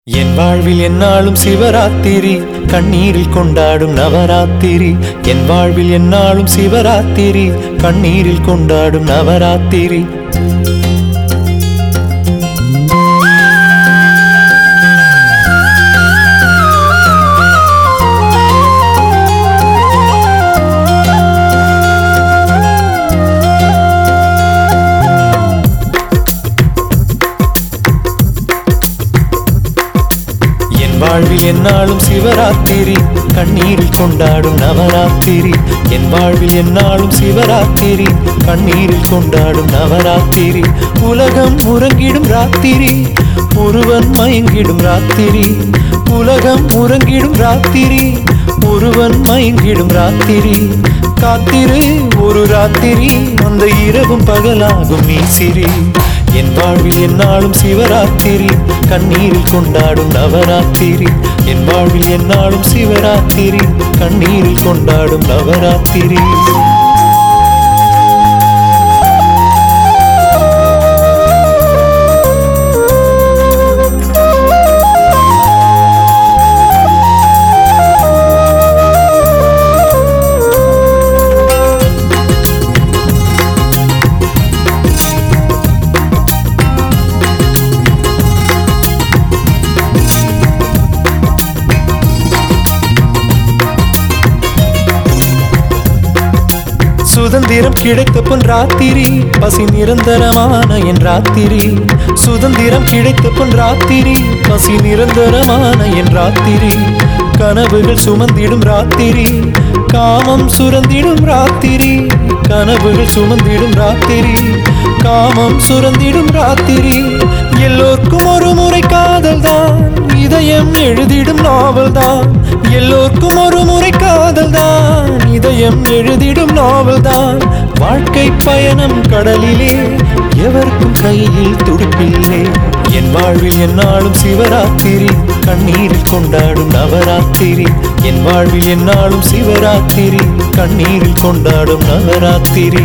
என் வாழ்வில் என்னாலும் சிவராத்திரி கண்ணீரில் கொண்டாடும் நவராத்திரி என் வாழ்வில் என்னாலும் சிவராத்திரி கண்ணீரில் கொண்டாடும் நவராத்திரி என் வாழ்வில் என்னாலும் சிவராத்திரி கண்ணீரில் கொண்டாடும் நவராத்திரி என் வாழ்வில் என்னாலும் சிவராத்திரி கண்ணீரில் கொண்டாடும் நவராத்திரி உலகம் உறங்கிடும் ராத்திரி ஒருவன் மயங்கிடும் ராத்திரி உலகம் உறங்கிடும் ராத்திரி ஒருவன் மயங்கிடும் ராத்திரி காத்திரு ஒரு ராத்திரி அந்த இரவும் பகலாகும் நீ சிரி என் வாழ்வில் என்னாலும் சிவராத்திரி கண்ணீரில் கொண்டாடும் நவராத்திரி என் வாழ்வில் என்னாலும் சிவராத்திரி கண்ணீரில் கொண்டாடும் நவராத்திரி சுதந்திரம் கிடைத்த பொன் ராத்திரி பசி நிரந்தரமான என் ராத்திரி சுதந்திரம் கிடைத்த பொன் ராத்திரி பசி நிரந்தரமான என் ராத்திரி கனவுகள் சுமந்திடும் ராத்திரி காமம் சுரந்திடும் ராத்திரி கனவுகள் சுமந்திடும் ராத்திரி காமம் சுரந்திடும் ராத்திரி எல்லோர்க்கும் ஒரு முறை காதல் தான் இதயம் எழுதிடும் நாவல் தான் எல்லோர்க்கும் ஒரு முறை காதல் தான் இதயம் எழுதிடும் நாவல் தான் வாழ்க்கை பயணம் கடலிலே எவருக்கும் கையில் துடுப்பில்லை என் வாழ்வில் என்னாலும் சிவராத்திரி கண்ணீரில் கொண்டாடும் நவராத்திரி என் வாழ்வில் என்னாலும் சிவராத்திரி கண்ணீரில் கொண்டாடும் நவராத்திரி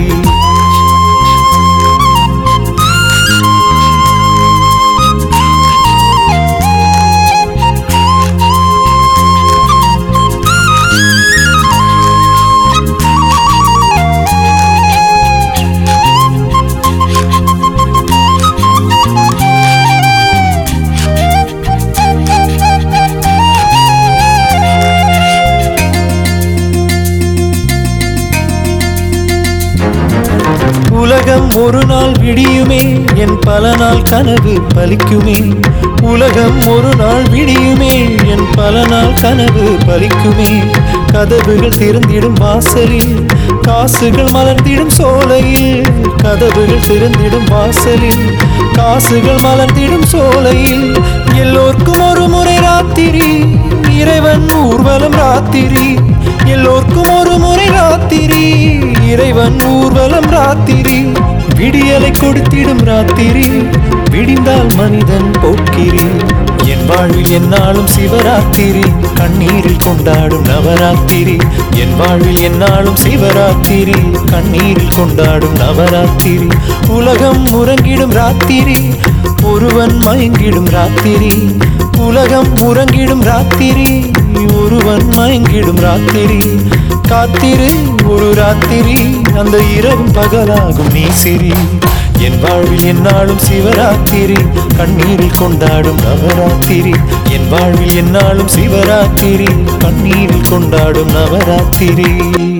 உலகம் ஒரு நாள் விடியுமே என் பல நாள் கனவு பலிக்குமே உலகம் ஒரு நாள் விடியுமே என் பல நாள் கனவு பலிக்குமே கதவுகள் திறந்திடும் வாசலில் காசுகள் மலர்ந்திடும் சோலையில் கதவுகள் திறந்திடும் வாசலில் காசுகள் மலர்ந்திடும் சோலையில் எல்லோர்க்கும் ஒரு முறை ராத்திரி இறைவன் ஊர்வலம் ராத்திரி எல்லோர்க்கும் ஒரு முறை ராத்திரி இறைவன் ஊர்வலம் ராத்திரி விடியலை கொடுத்திடும் ராத்திரி விடிந்தால் மனிதன் போக்கிரி என் வாழ்வில் என்னாலும் சிவராத்திரி கண்ணீரில் கொண்டாடும் நவராத்திரி என் வாழ்வில் என்னாலும் சிவராத்திரி கண்ணீரில் கொண்டாடும் நவராத்திரி உலகம் உறங்கிடும் ராத்திரி ஒருவன் மயங்கிடும் ராத்திரி உலகம் உறங்கிடும் ராத்திரி ஒருவன் மயங்கிடும் ராத்திரி காத்திரு ஒரு ராத்திரி அந்த இரவும் பகலாகும் நீ சிரி என் வாழ்வில் என்னாலும் சிவராத்திரி கண்ணீரில் கொண்டாடும் நவராத்திரி என் வாழ்வில் என்னாலும் சிவராத்திரி கண்ணீரில் கொண்டாடும் நவராத்திரி